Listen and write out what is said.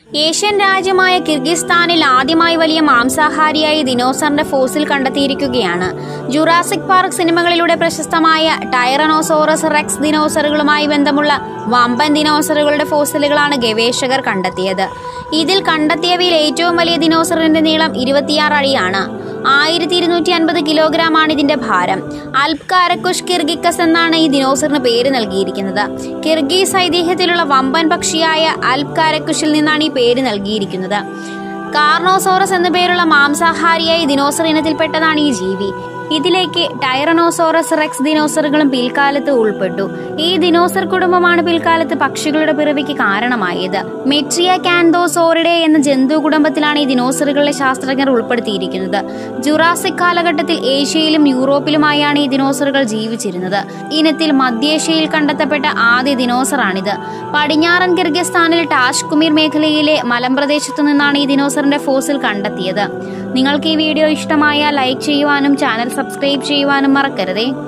Asian രാജ്യമായ കിർഗിസ്ഥാനിൽ ആദ്യമായി വലിയ മാംസാഹാരിയായ ദിനോസറിന്റെ ഫോസിൽ കണ്ടെത്തിയിരിക്കുകയാണ് ജുറാസിക് പാർക്ക് സിനിമകളിലൂടെ പ്രശസ്തമായ ടൈറനോസോറസ് റെക്സ് ദിനോസറുകളുമായി ബന്ധമുള്ള വമ്പൻ ദിനോസറുകളുടെ ഫോസിലുകളാണ് ഗവേഷകർ കണ്ടെത്തിയത് ഇതിൽ കണ്ടെത്തിയവയിൽ ഏറ്റവും വലിയ ദിനോസറിന്റെ നീളം ഇരുപത്തിയാറ് അടിയാണ് ആയിരത്തി ഇരുന്നൂറ്റി അൻപത് കിലോഗ്രാം ആണ് ഇതിന്റെ ഭാരം അൽപ് കാരക്കുഷ് കിർഗിക്കസ് എന്നാണ് ഈ ദിനോസറിന് പേര് നൽകിയിരിക്കുന്നത് കിർഗീസ് ഐതിഹ്യത്തിലുള്ള വമ്പൻ പക്ഷിയായ അൽപ് കാരക്കുഷിൽ നിന്നാണ് ഈ പേര് നൽകിയിരിക്കുന്നത് കാർണോസോറസ് എന്നു പേരുള്ള മാംസാഹാരിയായ ദിനോസർ ഇനത്തിൽപ്പെട്ടതാണ് ഈ ജീവി ഇതിലേക്ക് ടൈറനോസോറസ് റെക്സ് ദിനോസറുകളും പിൽക്കാലത്ത് ഉൾപ്പെട്ടു ഈ ദിനോസർ കുടുംബമാണ് പിൽക്കാലത്ത് പക്ഷികളുടെ പിറവിക്ക് കാരണമായത് മെട്രിയ കാൻഡോസോറിഡെ എന്ന ജന്തു കുടുംബത്തിലാണ് ഈ ദിനോസറുകളെ ശാസ്ത്രജ്ഞർ ഉൾപ്പെടുത്തിയിരിക്കുന്നത് ജുറാസിക് കാലഘട്ടത്തിൽ ഏഷ്യയിലും യൂറോപ്പിലുമായാണ് ഈ ദിനോസറുകൾ ജീവിച്ചിരുന്നത് ഇനത്തിൽ മധ്യേഷ്യയിൽ കണ്ടെത്തപ്പെട്ട ആദ്യ ദിനോസറാണിത് പടിഞ്ഞാറൻ കിർഗിസ്ഥാനിൽ ടാഷ്കുമീർ മേഖലയിലെ മലമ്പ്രദേശത്തു നിന്നാണ് ഈ ദിനോസറിന്റെ ഫോസിൽ കണ്ടെത്തിയത് നിങ്ങൾക്ക് ഈ വീഡിയോ ഇഷ്ടമായാൽ ലൈക്ക് ചെയ്യുവാനും ചാനൽ സബ്സ്ക്രൈബ് ചെയ്യുവാനും മറക്കരുതേ